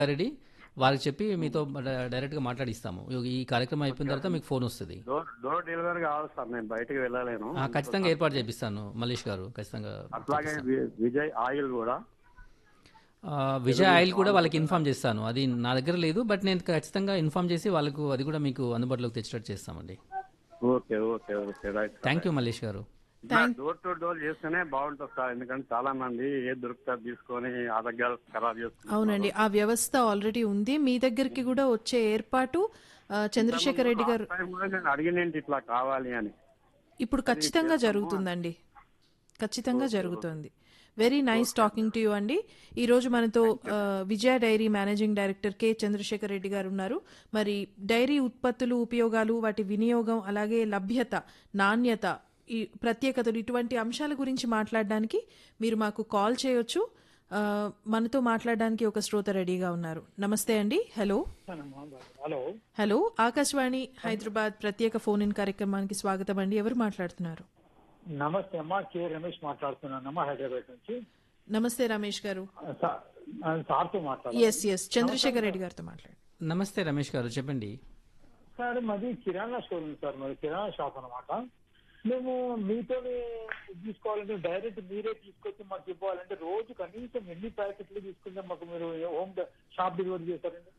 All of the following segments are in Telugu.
రెడీ వారికి చెప్పి మీతో డ- డైరెక్ట్గా మాట్లాడిస్తాము ఈ కార్యక్రమం అయిపోయిన తర్వాత మీకు ఫోన్ వస్తుంది డోర్ డోర్ డెలివరీ కావాలి సార్ నేను బయటికి వెళ్ళలేను ఆ, ఖచ్చితంగా ఏర్పాటు చేపిస్తాను మల్లేష్ గారు ఖచ్చితంగా అట్లాగే వి- విజయ్ ఆయిల్ కూడా ఆ, విజయ్ ఆయిల్ కూడా వాళ్ళకి ఇన్ఫామ్ చేస్తాను అది నా దగ్గర లేదు బట్ నేను ఖచ్చితంగా ఇన్ఫామ్ చేసి వాళ్ళకు అది కూడా మీకు అందుబాటులోకి తెచ్చేటట్టు చేస్తామండి okay okay okay right thank you Mallesh garu door to door చేస్తేనే బాగుంటుంది సార్ ఎందుకంటే చాలా మంది ఏ దొరుకుతారు తీసుకొని ఆరోగ్యాలు ఖరాబ్ చేసుకుంటారు అవునండి ఆ వ్యవస్థ ఆల్రెడీ ఉంది మీ దగ్గరికి కూడా వచ్చే ఏర్పాటు ఆ, చంద్రశేఖర్ రెడ్డి గారు టైం కూడా నేను అడిగినేంటి ఇట్లా కావాలి అని ఇప్పుడు ఖచ్చితంగా జరుగుతుందండి ఖచ్చితంగా జరుగుతుంది very nice talking to you అండి ఈ రోజు మనతో ఆ, Vijaya dairy managing director K Chandrasekhar Reddy garu ఉన్నారు మరి డైరీ ఉత్పత్తులు ఉపయోగాలు వాటి వినియోగం అలాగే లభ్యత నాణ్యత ఈ ప్రత్యేకతలు ఇటువంటి అంశాల గురించి మాట్లాడడానికి మీరు మాకు కాల్ చేయొచ్చు ఆ, మనతో మాట్లాడడానికి ఒక శ్రోత రెడీగా ఉన్నారు నమస్తే అండి hello hello hello Akashvani Hyderabad ప్రత్యేక ఫోన్ ఇన్ కార్యక్రమానికి స్వాగతం అండి ఎవరు మాట్లాడుతున్నారు నమస్తే అమ్మా కే రమేష్ మాట్లాడుతున్నానమ్మా హైదరాబాద్ నుంచి నమస్తే రమేష్ గారు సా- ఆ, సార్తో మాట్లాడాలి ఎస్ ఎస్ చంద్రశేఖర్ రెడ్డి గారితో మాట్లాడు నమస్తే రమేష్ గారు చెప్పండి సార్ మాది కిరాణా స్టోర్ ఉంది సార్ మరి కిరాణా షాప్ అన్నమాట మేము మీతోనే తీసుకోవాలంటే డైరెక్ట్ మీరే తీసుకొచ్చి మాకు ఇవ్వాలంటే రోజు కనీసం ఎన్ని ప్యాకెట్లు తీసుకుంటే మాకు మీరు హోమ్ షాప్ డెలివరీ చేస్తారండి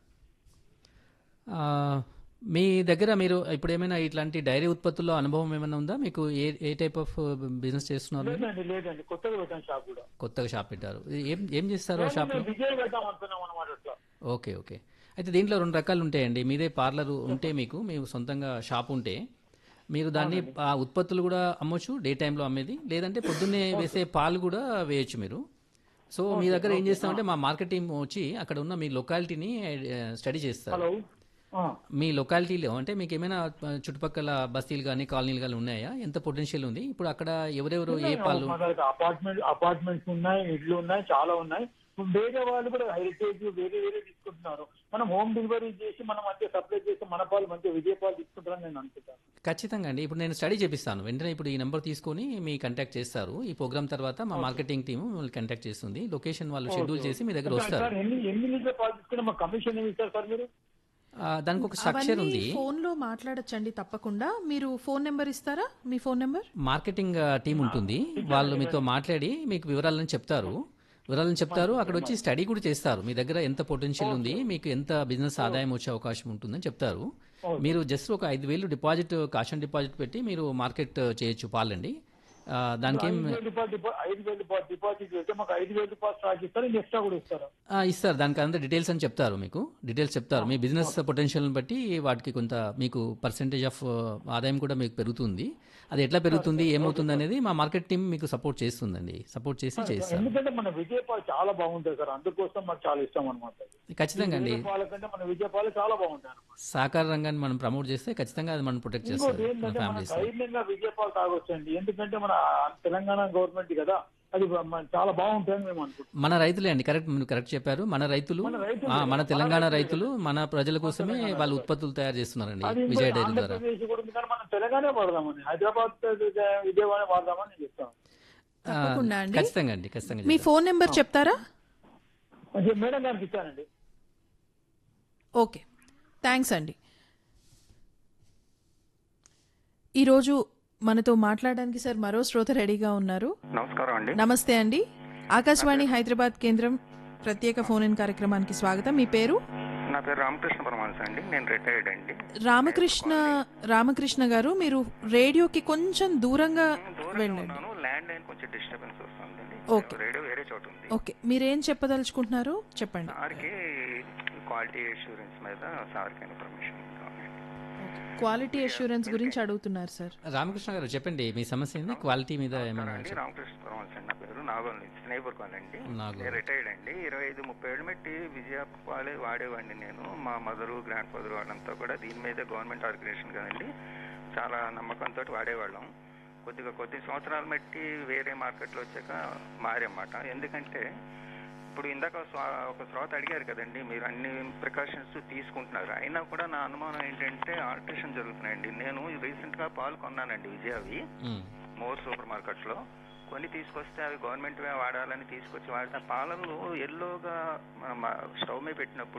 ఆ, మీ దగ్గర మీరు ఇప్పుడు ఏమైనా ఇట్లాంటి డైరీ ఉత్పత్తుల్లో అనుభవం ఏమైనా ఉందా మీకు ఏ ఏ టైప్ ఆఫ్ బిజినెస్ చేస్తున్నారు మీరు? లేదండి లేదండి కొత్తగా పెట్టాను షాప్ కూడా కొత్తగా షాప్ పెట్టారు ఏం ఏం చేస్తారు ఆ షాప్లో మేము విజయ్ పెడదాం అనుకున్నాం అనమాట అట్లా ఓకే ఓకే అయితే దీంట్లో రెండు రకాలు ఉంటాయండి మీదే పార్లర్ ఉంటే మీకు మీకు సొంతంగా షాప్ ఉంటే మీరు దాన్ని ఆ ఉత్పత్తులు కూడా అమ్మొచ్చు డే టైంలో అమ్మేది లేదంటే పొద్దున్నే వేసే పాలు కూడా వేయొచ్చు మీరు సో మీ దగ్గర ఏం చేస్తామంటే మా మార్కెట్ టీం వచ్చి అక్కడ ఉన్న మీ లొకాలిటీని స్టడీ చేస్తారు హలో ఆ. మీ లొకాలిటీలో అంటే మీకు ఏమైనా ఆ, చుట్టుపక్కల బస్తీలు కానీ కాలనీలు కానీ ఉన్నాయా ఎంత పొటెన్షియల్ ఉంది ఇప్పుడు అక్కడ ఎవరెవరు ఏ పాలు మా దగ్గర అపార్ట్మెంట్ అపార్ట్మెంట్స్ ఉన్నాయి ఇళ్ళు ఉన్నాయి చాలా ఉన్నాయి వేరే వాళ్ళు కూడా హెరిటేజ్ వేరే వేరే తీసుకుంటున్నారు మనం హోమ్ డెలివరీ చేసి మనం మంచిగా సప్లై చేసి మన పాలు మంచిగా విజయ పాలు తీసుకుంటారని నేను అనుకుంటాను ఖచ్చితంగా అండి ఇప్పుడు నేను స్టడీ చేపిస్తాను వెంటనే ఇప్పుడు ఈ నెంబర్ తీసుకొని మీ కాంటాక్ట్ చేస్తారు ఈ ప్రోగ్రామ్ తర్వాత మా మార్కెటింగ్ టీం మిమ్మల్ని కాంటాక్ట్ చేస్తుంది లొకేషన్ వాళ్ళు షెడ్యూల్ చేసి మీ దగ్గర వస్తారు సార్ ఎన్ని ఎన్ని లీటర్ పాలు తీసుకుంటే మాకు కమిషన్ ఏమి ఇస్తారు సార్ మీరు ఆ, దానికి ఒక స్ట్రక్చర్ అవన్నీ ఉంది ఫోన్ లో మాట్లాడొచ్చండి తప్పకుండా మీరు ఫోన్ నెంబర్ ఇస్తారా మీ ఫోన్ నెంబర్ మార్కెటింగ్ టీం ఉంటుంది వాళ్ళు మీతో మాట్లాడి మీకు వివరాలను చెప్తారు వివరాలను చెప్తారు అక్కడ వచ్చి స్టడీ కూడా చేస్తారు మీ దగ్గర ఎంత పొటెన్షియల్ ఉంది మీకు ఎంత బిజినెస్ ఆదాయం వచ్చే అవకాశం ఉంటుందని చెప్తారు మీరు జస్ట్ ఒక ఐదు వేలు డిపాజిట్ కాషన్ డిపాజిట్ పెట్టి మీరు మార్కెట్ చేయొచ్చు పాలండి ఆ, దానికి ఏం ఐదు వేలు డిపాజిట్ డిపా- ఐదు వేలు డిపాజిట్ డిపాజిట్ చేస్తే మాకు ఐదు వేలు రూపాయలు స్టార్ట్ ఇస్తారు ఇంకా ఎక్స్ట్రా కూడా ఇస్తారా ఆ, ఇస్తారు దానికి అంతా డీటెయిల్స్ అని చెప్తారు మీకు డీటెయిల్స్ చెప్తారు మీ బిజినెస్ పొటెన్షియల్ బట్టి వాటికి కొంత మీకు పర్సెంటేజ్ ఆఫ్ ఆదాయం కూడా మీకు పెరుగుతుంది అది ఎట్లా పెరుగుతుంది ఏమవుతుంది అనేది మా మార్కెట్ టీం మీకు సపోర్ట్ చేస్తుందండి సపోర్ట్ చేసి చేస్తారు ఎందుకంటే మన విజయ పాలు చాలా బాగుంటాయి సార్ అందుకోసం మాకు చాలా ఇష్టం అనమాట ఖచ్చితంగా అండి పాల కంటే మన విజయ పాలు చాలా బాగుంటాయి అనమాట సహకార రంగాన్ని మనం ప్రమోట్ చేస్తే ఖచ్చితంగా అది మనం ప్రొటెక్ట్ ఇంకోటి చేస్తుంది మన ఏంటంటే మన ఫ్యామిలీస్ ధైర్యంగా విజయపాలు తాగొచ్చండి ఎందుకంటే మన తెలంగాణ గవర్నమెంట్ కదా అది మన- చాలా బాగుంటుందని మేము అనుకుంటున్నాం మన రైతులే అండి కరెక్ట్ మీరు కరెక్ట్ చెప్పారు మన రైతులు రైతులే, ఆ, మన మన తెలంగాణ రైతులే రైతులు మన ప్రజల కోసమే వాళ్ళు ఉత్పత్తులు తయారు చేస్తున్నారండి అది విజయ ఇంకోటి డైరీ ద్వారా ఆంధ్రప్రదేశ్ కూడా ఉంది కానీ మనం తెలంగాణ వాడదామని హైదరాబాద్ విజయవాడ వాడదామని నేను చెప్తాను ఆ, తప్పకుండా అండి. ఖచ్చితంగా అండి ఖచ్చితంగా మీ చేద్దాం. ఫోన్ నెంబర్ చెప్తారా అది మేడం గారికి ఇచ్చానండి ఓకే థ్యాంక్స్ అండి ఈరోజు మనతో మాట్లాడడానికి సార్ మరో శ్రోత రెడీగా ఉన్నారు నమస్కారం అండి నమస్తే అండి ఆకాశవాణి హైదరాబాద్ కేంద్రం ప్రత్యేక ఫోన్ ఇన్ కార్యక్రమానికి స్వాగతం మీ పేరు నా పేరు రామకృష్ణ పరమాంస అండి నేను రిటైర్డ్ అండి రామకృష్ణ రామకృష్ణ గారు మీరు రేడియోకి కొంచెం దూరంగా దూరంగా వెళ్ళండి ఉన్నాను ల్యాండ్ లైన్ కొంచెం డిస్టర్బెన్స్ వస్తుందండి ఓకే. రేడియో వేరే చోట ఉంది ఓకే మీరేం చెప్పదలుచుకుంటున్నారు చెప్పండి సార్కి క్వాలిటీ అష్యూరెన్స్ మీద సార్కి ఇన్ఫర్మేషన్ కావాలండి క్వాలిటీ అష్యూరెన్స్ గురించి అడుగుతున్నారు సార్ రామకృష్ణ గారు చెప్పండి మీ సమస్య ఏంది క్వాలిటీ మీద ఏమైనా అండి రామకృష్ణ పరమాంస అండి నా పేరు నాగోల్ నుంచి స్నేహితుడు కాలండి నాగోల్. నేను రిటైర్డ్ అండి ఇరవై ఐదు ముప్పై ఏళ్ళు బట్టి విజయ పాలే వాడేవాడిని నేను మా మదరు గ్రాండ్ ఫాదర్ వాళ్ళంతా కూడా దీని మీదే గవర్నమెంట్ ఆర్గనైజేషన్ కదండి చాలా నమ్మకంతో వాడేవాళ్ళం కొద్దిగా కొద్ది సంవత్సరాలు బట్టి వేరే మార్కెట్లో వచ్చాక మారన్నమాట ఎందుకంటే ఇప్పుడు ఇందాక స్వా- ఒక శ్రోత అడిగారు కదండి మీరు అన్ని ప్రికాషన్స్ తీసుకుంటున్నారు అయినా కూడా నా అనుమానం ఏంటంటే ఆల్ట్రేషన్ జరుగుతున్నాయండి నేను రీసెంట్ గా పాలు కొన్నానండి విజయవి మ్మ్. మోర్ సూపర్ మార్కెట్ లో కొన్ని తీసుకొస్తే అవి గవర్నమెంట్ వాడాలని తీసుకొచ్చి వాడితే పాలల్లో ఎల్లోగా స్టవ్ మీద పెట్టినప్పుడు